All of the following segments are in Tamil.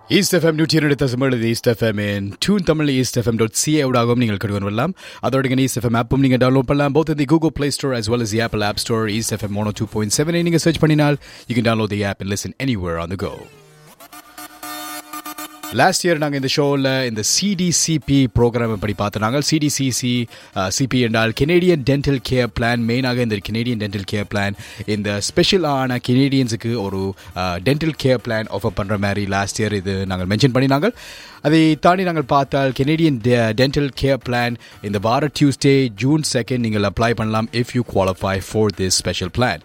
ஈஸ்ட் எஃப்எம் நூற்றி இரண்டு தசமேழு East FM in tune Tamil East FM dot CA ஊடாகவும் நீங்கள் கடுவன் வரலாம் அதோட ஈஸ்ட் எஃப்எம் ஆப்பும் நீங்கள் டவுன்லோட் பண்ணலாம் both the Google Play Store as well as the Apple App Store East FM mono two point செவனை நீங்கள் சர்ச் பண்ணினால் you can download the app and listen anywhere on the go last year நாங்கள் இந்த ஷோவில் இந்த சிடிசிபி ப்ரோக்ராம் படி பார்த்தோம் நாங்கள் சிடிசிசி சிபி என்றால் கெனேடியன் டென்டல் கேர் பிளான் மெயினாக இந்த கெனேடியன் டென்டல் கேர் பிளான் இந்த ஸ்பெஷலான கெனேடியன்ஸுக்கு ஒரு டென்டல் கேர் பிளான் ஆஃபர் பண்ணுற மாதிரி லாஸ்ட் இயர் இது நாங்கள் மென்ஷன் பண்ணினாங்க அதை தாண்டி நாங்கள் பார்த்தால் கெனேடியன் டென்டல் கேர் பிளான் இந்த வார டியூஸ்டே ஜூன் செகண்ட் நீங்கள் அப்ளை பண்ணலாம் if you qualify for this special plan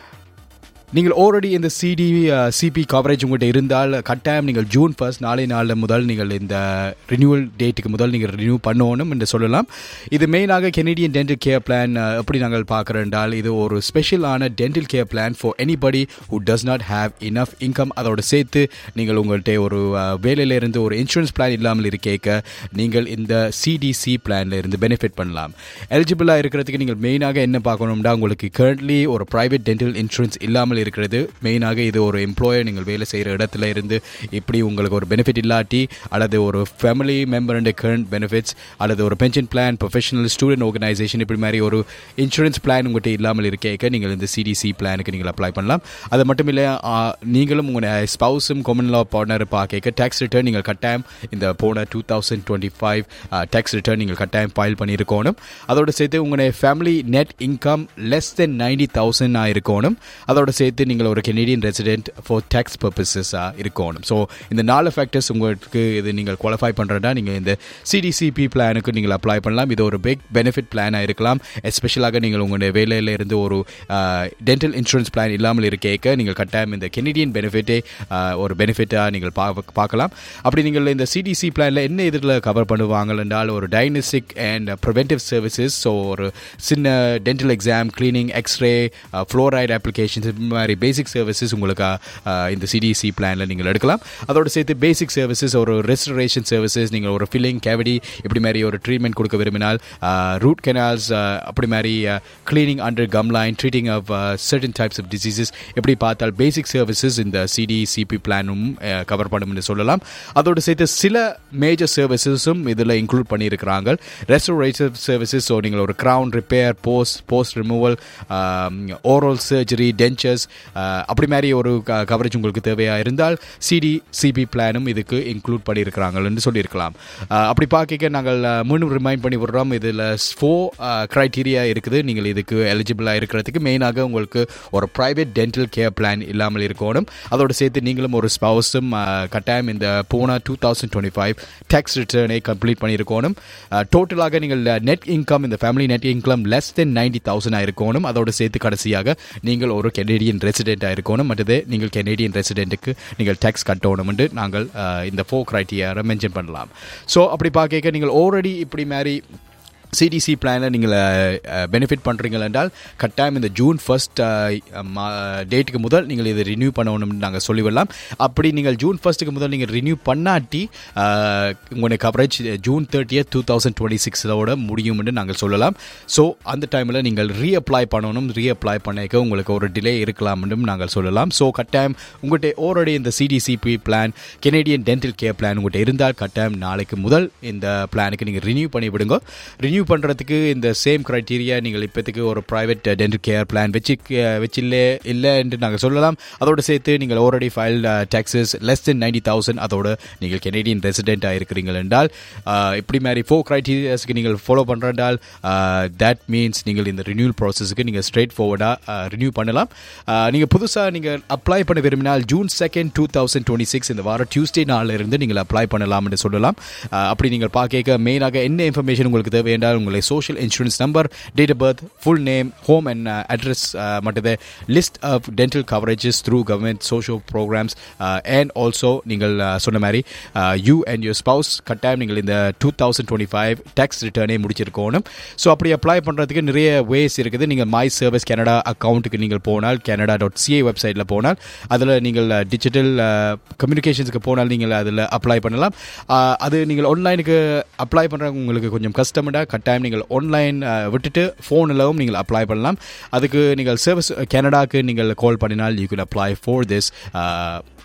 நீங்கள் ஆல்ரெடி இந்த சிடி சிபி கவரேஜ் உங்கள்கிட்ட இருந்தால் கட்டாயம் நீங்கள் ஜூன் ஃபர்ஸ்ட் நாளை நாளில் முதல் நீங்கள் இந்த ரினியூவல் டேட்டுக்கு முதல் நீங்கள் ரினியூ பண்ணணும் என்று சொல்லலாம் இது மெயினாக கெனடியன் டென்டல் கேர் பிளான் எப்படி நாங்கள் பார்க்குறோம் என்றால் இது ஒரு ஸ்பெஷலான dental care plan for anybody who does not have enough income அதோட சேர்த்து நீங்கள் உங்கள்கிட்ட ஒரு வேலையிலிருந்து ஒரு இன்சூரன்ஸ் பிளான் இல்லாமல் இருக்கேக்க நீங்கள் இந்த சிடிசி பிளான்ல இருந்து பெனிஃபிட் பண்ணலாம் எலிஜிபிளாக இருக்கிறதுக்கு நீங்கள் மெயினாக என்ன பார்க்கணும்னா உங்களுக்கு கரண்ட்லி ஒரு ப்ரைவேட் டென்டல் இன்சூரன்ஸ் இல்லாமல் இருக்கிறது மெயினாக இது ஒரு எம்ப்ளாயர் நீங்கள் வேலை செய்கிற இடத்துல இருந்து இப்படி உங்களுக்கு ஒரு பெனிஃபிட் இல்லாட்டி அல்லது ஒரு ஃபேமிலி மெம்பருடைய கரண்ட் பெனிஃபிட்ஸ் அல்லது ஒரு pension plan professional student organisation இப்படி மாதிரி ஒரு இன்சூரன்ஸ் பிளான் உங்கள்கிட்ட இல்லாமல் இருக்கேக்க நீங்கள் இந்த சிடிசி பிளானுக்கு நீங்கள் அப்ளை பண்ணலாம் அது மட்டும் இல்லை நீங்களும் உங்களுடைய ஸ்பவுஸும் காமன் லா பார்ட்னர் பார்க்க டேக்ஸ் ரிட்டர்ன் நீங்கள் கட்டாயம் இந்த போன two thousand twenty five tax return நீங்கள் கட்டாயம் ஃபைல் பண்ணியிருக்கணும் அதோட சேர்த்து உங்களுடைய family net income less than ninety thousand இருக்கணும் அதோட சேர்த்து நீங்கள் ஒரு கெனடியன் ரெசிடென்ட் ஃபார் டேக்ஸ் பர்பஸஸாக இருக்கணும் ஸோ இந்த நாலு ஃபேக்டர்ஸ் உங்களுக்கு இது நீங்கள் குவாலிஃபை பண்ணுறதா நீங்கள் இந்த சிடிசிபி பிளானுக்கு நீங்கள் அப்ளை பண்ணலாம் இது ஒரு பிக் பெனிஃபிட் பிளானாக இருக்கலாம் எஸ்பெஷலாக நீங்கள் உங்களுடைய வேலையில் இருந்து ஒரு டென்டல் இன்சூரன்ஸ் பிளான் இல்லாமல் இருக்கேக்க நீங்கள் கட்டாயம் இந்த கெனடியன் பெனிஃபிட்டே ஒரு பெனிஃபிட்டாக நீங்கள் பார்க்கலாம் அப்படி நீங்கள் இந்த சிடிசி பிளானில் என்ன இதில் கவர் பண்ணுவாங்க என்றால் ஒரு diagnostic and preventive services so ஒரு சின்ன dental exam cleaning x ray fluoride applications இந்த மாதிரி பேசிக் சர்வீசஸ் உங்களுக்கு இந்த சிடிசி பிளானில் நீங்கள் எடுக்கலாம் அதோடு சேர்த்து பேசிக் சர்வீசஸ் ஒரு ரெஸ்டரேஷன் சர்வீசஸ் நீங்கள் ஒரு ஃபில்லிங் கேவிடி இப்படி மாதிரி ஒரு ட்ரீட்மெண்ட் கொடுக்க விரும்பினால் ரூட் கெனால்ஸ் அப்படி மாதிரி cleaning under gum line treating of certain types of diseases எப்படி பார்த்தால் பேசிக் சர்வீசஸ் இந்த சிடிசிபி பிளானும் கவர் பண்ணும்னு சொல்லலாம் அதோடு சேர்த்து சில மேஜர் சர்வீசஸும் இதில் இன்க்ளூட் பண்ணியிருக்கிறாங்க ரெஸ்டரேட்டிவ் சர்வீசஸ் ஸோ நீங்கள் ஒரு crown repair post post removal oral surgery dentures அப்படி மாதிரி ஒரு கவரேஜ் உங்களுக்கு தேவையாக இருந்தால் சிடி சிபி பிளானும் இதுக்கு இன்க்ளூட் பண்ணியிருக்கிறாங்கன்னு சொல்லியிருக்கலாம் அப்படி பார்க்க நாங்கள் மீண்டும் ரிமைண்ட் பண்ணி விடுறோம் இதில் ஃபோர் க்ரைட்டீரியா இருக்குது நீங்கள் இதுக்கு எலிஜிபிளாக இருக்கிறதுக்கு மெயினாக உங்களுக்கு ஒரு ப்ரைவேட் டென்டல் கேர் பிளான் இல்லாமல் இருக்கணும் அதோடு சேர்த்து நீங்களும் ஒரு ஸ்பவுஸும் கட்டாயம் இந்த போன two thousand twenty five tax ரிட்டர்னை கம்ப்ளீட் பண்ணியிருக்கணும் டோட்டலாக நீங்கள் நெட் இன்கம் இந்த family net income less than ninety thousand இருக்கணும் அதோடு சேர்த்து கடைசியாக நீங்கள் ஒரு கெனடியன் ரெசிடென்ட்டாக இருக்கணும் மற்றது நீங்கள் கெனடியன் ரெசிடென்ட்டுக்கு நீங்கள் டேக்ஸ் கட்டணும் என்று நாங்கள் இந்த ஃபோர் க்ரைட்டீரியாவை மென்ஷன் பண்ணலாம் ஸோ அப்படி பார்க்க நீங்கள் ஆல்ரெடி இப்படி மாதிரி சிடிசி பிளானில் நீங்கள் பெனிஃபிட் பண்ணுறீங்க என்றால் கட்டாயம் இந்த ஜூன் ஃபர்ஸ்ட் டேட்டுக்கு முதல் நீங்கள் இதை ரினியூ பண்ணணும்னு நாங்கள் சொல்லிவிடலாம் அப்படி நீங்கள் ஜூன் ஃபர்ஸ்ட்டுக்கு முதல் நீங்கள் ரினியூ பண்ணாட்டி உங்களுடைய coverage June thirtieth two thousand twenty சிக்ஸோட முடியும்னு நாங்கள் சொல்லலாம் ஸோ அந்த டைமில் நீங்கள் ரீஅப்ளை பண்ணணும் ரீஅப்ளை பண்ணிக்க உங்களுக்கு ஒரு டிலே இருக்கலாம்னு நாங்கள் சொல்லலாம் ஸோ கட்டாயம் உங்கள்கிட்ட ஆல்ரெடி இந்த CDCP plan Canadian dental care plan உங்கள்கிட்ட இருந்தால் கட்டாயம் நாளைக்கு முதல் இந்த பிளானுக்கு நீங்கள் ரினியூ பண்ணி விடுங்க ரினியூ ரினியூ பண்ணுறதுக்கு இந்த சேம் க்ரைட்டீரியா நீங்கள் இப்போதைக்கு ஒரு ப்ரைவேட் டென்டல் கேர் பிளான் வச்சு வச்சு இல்லை இல்லை என்று நாங்கள் சொல்லலாம் அதோடு சேர்த்து நீங்கள் already file taxes less than ninety thousand அதோட நீங்கள் கெனடியன் ரெசிடென்ட்டாக இருக்கிறீங்க என்றால் இப்படி மாதிரி ஃபோர் க்ரைட்டீரியாஸ்க்கு நீங்கள் ஃபாலோ பண்ணுறால் தட் மீன்ஸ் நீங்கள் இந்த ரினியூல் ப்ராசஸுக்கு நீங்கள் ஸ்ட்ரெயிட் ஃபார்வர்டாக ரினியூ பண்ணலாம் நீங்கள் புதுசாக நீங்கள் அப்ளை பண்ண விரும்பினால் June second two thousand twenty six இந்த வாரம் டியூஸ்டே நாளில் இருந்து நீங்கள் அப்ளை பண்ணலாம் என்று சொல்லலாம் அப்படி நீங்கள் பார்க்க மெயினாக என்ன இன்ஃபர்மேஷன் உங்களுக்கு தேவை என்றால் உங்களை social insurance number date of birth full name home and address மற்றது list of dental coverages through government social programs and also நீங்கள் சொன்ன மாதிரி யூ அண்ட் யூர் ஸ்பவுஸ் கட்டாயம் நீங்கள் இந்த two thousand twenty five tax ரிட்டர்னே முடிச்சிருக்கணும் ஸோ அப்படி அப்ளை பண்ணுறதுக்கு நிறைய வேஸ் இருக்குது நீங்கள் மை சர்வீஸ் கனடா அக்கௌண்ட்டுக்கு நீங்கள் போனால் கனடா டாட் சிஏ வெப்சைட்டில் போனால் அதில் நீங்கள் டிஜிட்டல் கம்யூனிகேஷன்ஸுக்கு போனால் நீங்கள் அதில் அப்ளை பண்ணலாம் அது நீங்கள் ஆன்லைனுக்கு அப்ளை பண்ணுறவங்க உங்களுக்கு கொஞ்சம் கஷ்டமெண்டாக கட்டாயம் நீங்கள் ஆன்லைன் விட்டுட்டு ஃபோனிலும் நீங்கள் அப்ளை பண்ணலாம் அதுக்கு நீங்கள் சர்வீஸ் கனடாக்கு நீங்கள் கால் பண்ணினால் you can apply for this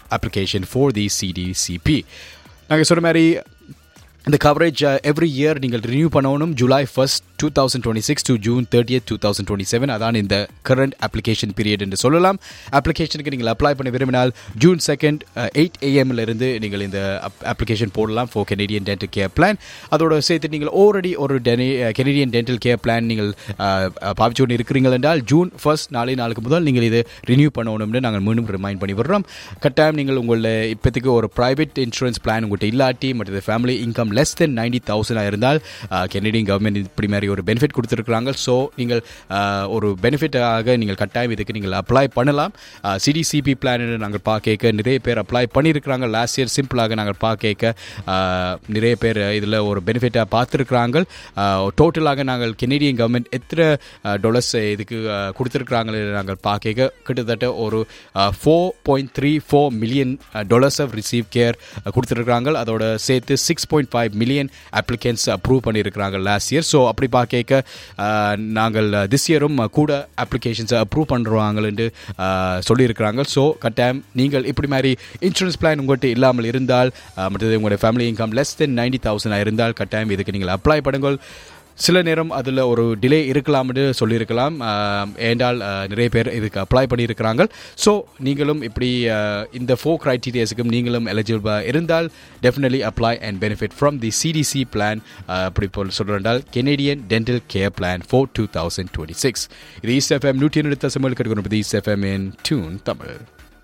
application for the CDCP. நாங்கள் சொன்ன மாதிரி இந்த கவரேஜ் எவ்ரி இயர் நீங்கள் ரினியூ பண்ணணும் July first two thousand twenty six to June thirtieth two thousand twenty seven அதான் இந்த கரண்ட் அப்ளிகேஷன் பீரியட் என்று சொல்லலாம் அப்ளிகேஷனுக்கு நீங்கள் அப்ளை பண்ண விரும்பினால் ஜூன் செகண்ட் எயிட் ஏஎம்ல இருந்து நீங்கள் இந்த அப்ளிகேஷன் போடலாம் for Canadian dental care plan அதோட சேர்த்து நீங்கள் ஆல்ரெடி ஒரு கெனடியன் டென்டல் கேர் பிளான் நீங்கள் பாவிச்சு கொண்டு இருக்கிறீங்கள் என்றால் ஜூன் ஃபர்ஸ்ட் நாளை நாளுக்கு முதல் நீங்கள் இது ரினியூ பண்ணணும்னு நாங்கள் மீண்டும் ரிமைண்ட் பண்ணி விடுறோம் கட்டாயம் நீங்கள் உங்களோட இப்போதைக்கு ஒரு ப்ரைவேட் இன்சூரன்ஸ் பிளான் உங்கள்கிட்ட இல்லாட்டி மற்றது ஃபேமிலி இன்கம் லெஸ் தென் நைன்டி தௌசண்டாக இருந்தால் கெனடியன் கவர்மெண்ட் இப்படி மாதிரி ஒரு பெனிஃபிட் கொடுத்துருக்குறாங்க ஸோ நீங்கள் ஒரு பெனிஃபிட்டாக நீங்கள் கட்டாயம் இதுக்கு நீங்கள் அப்ளை பண்ணலாம் சிடிசிபி பிளான் நாங்கள் பார்க்க நிறைய பேர் அப்ளை பண்ணியிருக்கிறாங்க லாஸ்ட் இயர் சிம்பிளாக நாங்கள் பார்க்க நிறைய பேர் இதில் ஒரு பெனிஃபிட்டாக பார்த்துருக்குறாங்க டோட்டலாக நாங்கள் கெனடியன் கவர்மெண்ட் எத்தனை டாலர்ஸ் இதுக்கு கொடுத்துருக்குறாங்க நாங்கள் பார்க்க கிட்டத்தட்ட ஒரு four point three four million dollars of receive care கொடுத்துருக்குறாங்க அதோட சேர்த்து six point five million applicants approve பண்ணியிருக்கிறாங்க லாஸ்ட் இயர் ஸோ அப்படி பார்க்க நாங்கள் திஸ் இயரும் கூட அப்ளிகேஷன்ஸை அப்ரூவ் பண்ணுறாங்கன்னு சொல்லியிருக்கிறாங்க ஸோ கட்டாயம் நீங்கள் இப்படி மாதிரி இன்சூரன்ஸ் பிளான் உங்கள்கிட்ட இல்லாமல் இருந்தால் மற்றது உங்களுடைய family income less than ninety thousand இருந்தால் கட்டாயம் இதுக்கு நீங்கள் அப்ளை பண்ணுங்கள் சில நேரம் அதில் ஒரு டிலே இருக்கலாம்னு சொல்லியிருக்கலாம் ஏண்டால் நிறைய பேர் இதுக்கு அப்ளை பண்ணியிருக்கிறாங்க ஸோ நீங்களும் இப்படி இந்த ஃபோர் க்ரைட்டீரியாஸுக்கும் நீங்களும் எலிஜிபிளாக இருந்தால் definitely apply and benefit from the CDC plan அப்படி போல் சொல்கிறால் Canadian dental care plan for two thousand twenty six இது ஈஸ்ட் எஃப்எம் நூற்றி எடுத்த சமையல் கிடைக்கணும் East FM in tune Tamil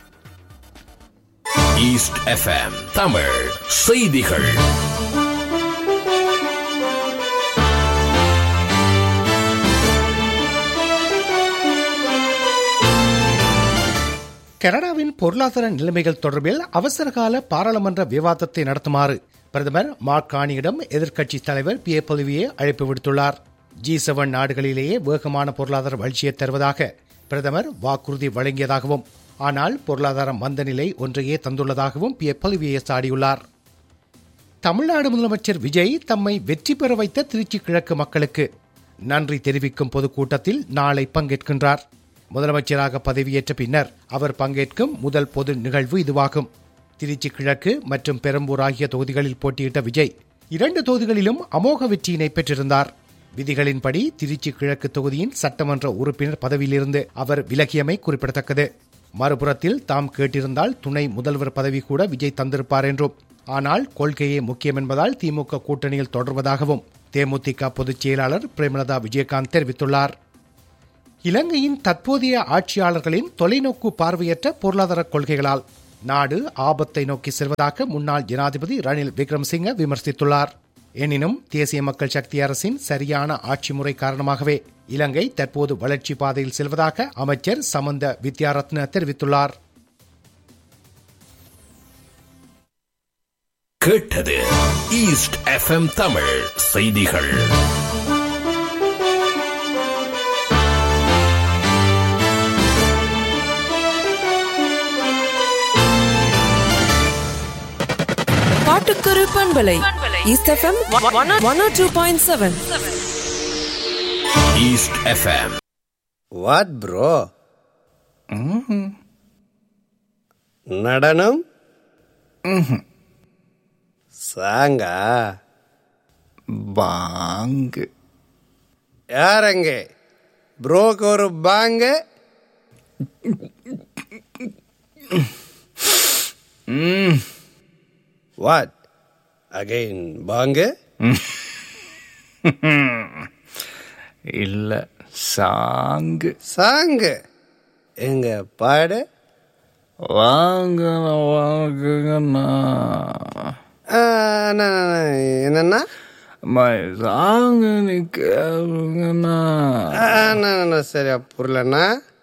East FM Tamil செய்திகள் கனடாவின் பொருளாதார நிலைமைகள் தொடர்பில் அவசரகால பாராளுமன்ற விவாதத்தை நடத்துமாறு பிரதமர் மார்க் காணியிடம் எதிர்க்கட்சித் தலைவர் பி ஏ பொலிவியே அழைப்பு விடுத்துள்ளார் ஜி செவன் நாடுகளிலேயே வேகமான பொருளாதார வளர்ச்சியை தருவதாக பிரதமர் வாக்குறுதி வழங்கியதாகவும் ஆனால் பொருளாதார மந்த நிலை ஒன்றையே தந்துள்ளதாகவும் பி ஏ பொலிவியே சாடியுள்ளார் தமிழ்நாடு முதலமைச்சர் விஜய் தம்மை வெற்றி பெற வைத்த திருச்சி கிழக்கு மக்களுக்கு நன்றி தெரிவிக்கும் பொதுக்கூட்டத்தில் நாளை பங்கேற்கின்றார் முதலமைச்சராக பதவியேற்ற பின்னர் அவர் பங்கேற்கும் முதல் பொது நிகழ்வு இதுவாகும் திருச்சி கிழக்கு மற்றும் பெரம்பூர் ஆகிய தொகுதிகளில் போட்டியிட்ட விஜய் இரண்டு தொகுதிகளிலும் அமோக வெற்றியினை பெற்றிருந்தார் விதிகளின்படி திருச்சி கிழக்கு தொகுதியின் சட்டமன்ற உறுப்பினர் பதவியிலிருந்து அவர் விலகியமை குறிப்பிடத்தக்கது மறுபுறத்தில் தாம் கேட்டிருந்தால் துணை முதல்வர் பதவி கூட விஜய் தந்திருப்பார் என்றும் ஆனால் கொள்கையே முக்கியம் என்பதால் திமுக கூட்டணியில் தொடர்வதாகவும் தேமுதிக பொதுச் செயலாளர் பிரேமலதா விஜயகாந்த் தெரிவித்துள்ளார் இலங்கையின் தற்போதைய ஆட்சியாளர்களின் தொலைநோக்கு பார்வையற்ற பொருளாதார கொள்கைகளால் நாடு ஆபத்தை நோக்கி செல்வதாக முன்னாள் ஜனாதிபதி ரணில் விக்ரம்சிங்க விமர்சித்துள்ளார் எனினும் தேசிய மக்கள் சக்தி அரசின் சரியான ஆட்சி முறை காரணமாகவே இலங்கை தற்போது வளர்ச்சி பாதையில் செல்வதாக அமைச்சர் சமந்த வித்யாரத்ன தெரிவித்துள்ளார் கேட்டது ஈஸ்ட் எஃப்எம் தமிழ் செய்திகள் பாட்டுக்கரு பண்பலை East FM one two point seven East FM வாட் ப்ரோ நடனம் சாங்கா பாங்கு யாரங்க ப்ரோக்கு ஒரு பாங்க வாட் அகைன் பாங்க இல்ல சாங்கு சாங்கு எங்க பாடு வாங்க வாங்குங்கண்ணா ஆ, அண்ணா, அண்ணா, என்னண்ணா அம்மா, சாங்கு நீ கேளுங்கண்ணா ஆ, அண்ணா, அண்ணா, சரியா புரியலண்ணா